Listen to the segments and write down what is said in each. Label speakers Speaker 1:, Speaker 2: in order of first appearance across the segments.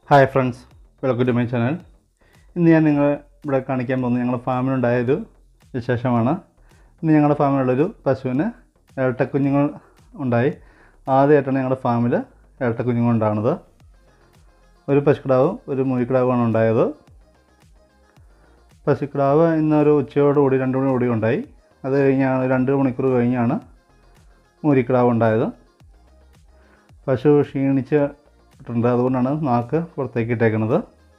Speaker 1: hi friends welcome to my channel ഇന്ന് ഞാൻ നിങ്ങൾ ഇവിടെ കാണിക്കാൻ പോകുന്നത് ഞങ്ങളുടെ ഫാമിലുണ്ടായൊരു വിശേഷമാണ് ഇന്ന് ഞങ്ങളുടെ ഫാമിലുള്ളൊരു പശുവിന് ഇരട്ടക്കുഞ്ഞുങ്ങൾ ഉണ്ടായി ആദ്യമായിട്ടാണ് ഞങ്ങളുടെ ഫാമിൽ ഇരട്ടക്കുഞ്ഞുങ്ങൾ ഉണ്ടാകുന്നത് ഒരു പശുക്കിടാവും ഒരു മൂരിക്കിടാവുമാണ് ഉണ്ടായത് പശുക്കിടാവ് ഇന്നൊരു ഉച്ചയോടുകൂടി രണ്ട് മണിയോടുകൂടി ഉണ്ടായി അത് കഴിഞ്ഞാണ് രണ്ട് മണിക്കൂർ കഴിഞ്ഞാണ് മൂരിക്കിടാവ് ഉണ്ടായത് പശു ക്ഷീണിച്ചിട്ടുണ്ട് അതുകൊണ്ടാണ് നാക്ക് പുറത്തേക്ക് ഇട്ടേക്കുന്നത്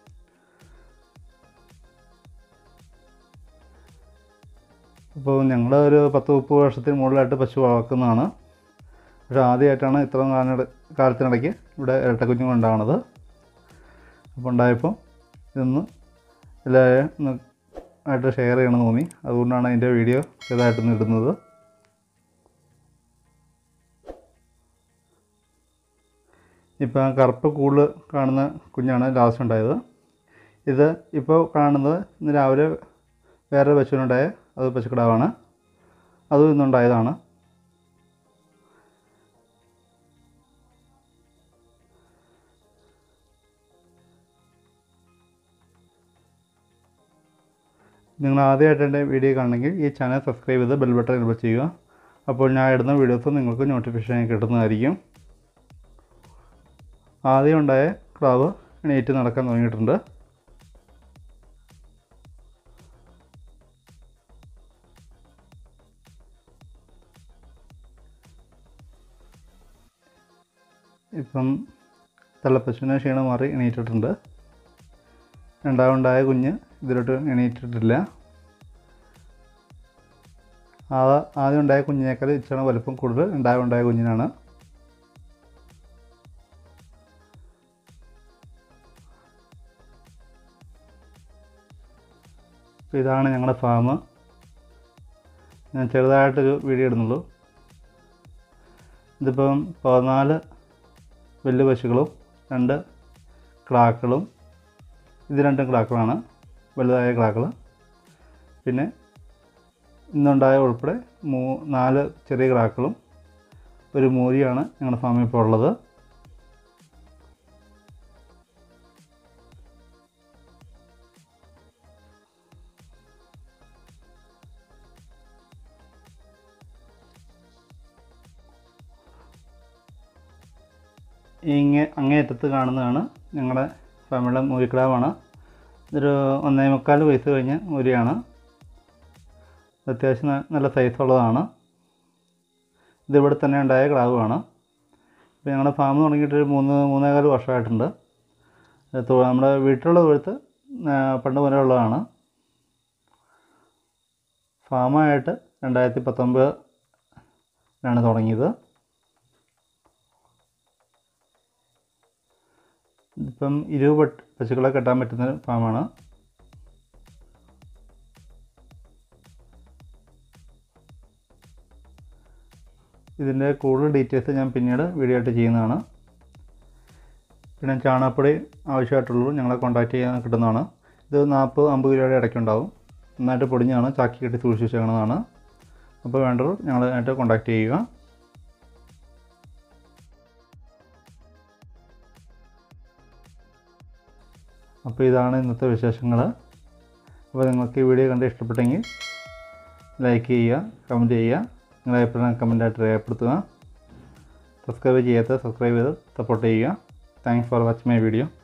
Speaker 1: അപ്പോൾ ഞങ്ങൾ ഒരു പത്ത് മുപ്പത് വർഷത്തിന് മുകളിലായിട്ട് പശു വളർക്കുന്നതാണ് പക്ഷേ ആദ്യമായിട്ടാണ് ഇത്ര കാലത്തിനിട കാലത്തിനിടയ്ക്ക് ഇവിടെ ഇരട്ടക്കുഞ്ഞുങ്ങൾ ഉണ്ടാകുന്നത് അപ്പോൾ ഉണ്ടായപ്പോൾ ഇതൊന്ന് എല്ലാവരും ഒന്ന് ആയിട്ട് ഷെയർ ചെയ്യണമെന്ന് തോന്നി അതുകൊണ്ടാണ് അതിൻ്റെ വീഡിയോ ഇതായിട്ടൊന്ന് ഇടുന്നത് ഇപ്പോൾ കറുപ്പ് കൂടുതൽ കാണുന്ന കുഞ്ഞാണ് ലാസ്റ്റ് ഉണ്ടായത് ഇത് ഇപ്പോൾ കാണുന്നത് ഇന്ന് രാവിലെ വേറെ പശുവിനുണ്ടായ അത് പശുക്കിടാവാണ് അതും ഇന്നുണ്ടായതാണ് നിങ്ങൾ ആദ്യമായിട്ട് എൻ്റെ വീഡിയോ കാണണമെങ്കിൽ ഈ ചാനൽ സബ്സ്ക്രൈബ് ചെയ്ത് ബെൽ ബട്ടൺ എനബിൾ ചെയ്യുക അപ്പോൾ ഞാൻ ഇടുന്ന വീഡിയോസ് നിങ്ങൾക്ക് നോട്ടിഫിക്കേഷൻ കിട്ടുന്നതായിരിക്കും ആദ്യം ഉണ്ടായ ക്രാവ് എണീറ്റ് നടക്കാൻ തുടങ്ങിയിട്ടുണ്ട് ഇപ്പം തള്ളപ്പശുവിനെ ക്ഷീണം മാറി എണീറ്റിട്ടുണ്ട് രണ്ടാമുണ്ടായ കുഞ്ഞ് ഇതിലോട്ട് എണീറ്റിട്ടില്ല ആ ആദ്യം ഉണ്ടായ കുഞ്ഞിനേക്കാൾ ഇച്ചിരി വലുപ്പം കൂടുതൽ രണ്ടാമത് ഉണ്ടായ കുഞ്ഞിനാണ് അപ്പോൾ ഇതാണ് ഞങ്ങളുടെ ഫാം ഞാൻ ചെറുതായിട്ടൊരു വീഡിയോ ഇടുന്നുള്ളൂ ഇതിപ്പം പതിനാല് വലിയ പശുക്കളും രണ്ട് ക്ലാക്കളും ഇത് രണ്ടും ക്ലാക്കളാണ് വലുതായ ക്ലാക്കൾ പിന്നെ ഇന്നുണ്ടായ ഉൾപ്പെടെ മൂ നാല് ചെറിയ ക്ലാക്കളും ഒരു മൂരിയാണ് ഞങ്ങളുടെ ഫാമിൽ ഇപ്പോൾ ഉള്ളത് ഇങ്ങേ അങ്ങേയറ്റത്ത് കാണുന്നതാണ് ഞങ്ങളുടെ ഫാമിലിയുടെ മൂരിക്കിടാവാണ് ഇതൊരു ഒന്നേ മുക്കാൽ വയസ്സ് കഴിഞ്ഞ മൂരിയാണ് അത്യാവശ്യം ന- നല്ല സൈസുള്ളതാണ് ഇത് ഇവിടെ തന്നെ ഉണ്ടായ കിടാവുമാണ് ഇപ്പോൾ ഞങ്ങളുടെ ഫാം തുടങ്ങിയിട്ട് ഒരു മൂന്ന് മൂന്നേകാല് വർഷമായിട്ടുണ്ട് ഇത് തൊ- നമ്മുടെ വീട്ടിലുള്ള തൊഴുത്ത് ആ, പണ്ട് മുതലേ ഉള്ളതാണ് ഫാമായിട്ട് രണ്ടായിരത്തി പത്തൊമ്പതിലാണ് തുടങ്ങിയത് ഇപ്പം ഇരുപത് പട്ട് പശുക്കളെ കെട്ടാൻ പറ്റുന്ന ഫാമാണ് ഇതിൻ്റെ കൂടുതൽ ഡീറ്റെയിൽസ് ഞാൻ പിന്നീട് വീഡിയോ ആയിട്ട് ചെയ്യുന്നതാണ് പിന്നെ ചാണകപ്പൊടി ആവശ്യമായിട്ടുള്ളൂ ഞങ്ങളെ കോൺടാക്റ്റ് ചെയ്യാൻ കിട്ടുന്നതാണ് ഇത് നാൽപ്പത് അമ്പത് രൂപയുടെ ഇടയ്ക്കുണ്ടാവും നന്നായിട്ട് പൊടിഞ്ഞാണ് ചാക്കി കെട്ടി സൂക്ഷിച്ച് വെച്ചേക്കുന്നതാണ് അപ്പോൾ വേണ്ടവർ ഞങ്ങളായിട്ട് കോൺടാക്റ്റ് ചെയ്യുക അപ്പോൾ ഇതാണ് ഇന്നത്തെ വിശേഷങ്ങൾ അപ്പോൾ നിങ്ങൾക്ക് ഈ വീഡിയോ കണ്ട് ഇഷ്ടപ്പെട്ടെങ്കിൽ ലൈക്ക് ചെയ്യുക കമൻറ്റ് ചെയ്യുക നിങ്ങളുടെ അഭിപ്രായം കമൻറ്റായിട്ട് രേഖപ്പെടുത്തുക സബ്സ്ക്രൈബ് ചെയ്യാത്ത സബ്സ്ക്രൈബ് ചെയ്ത് സപ്പോർട്ട് ചെയ്യുക thanks for watching my video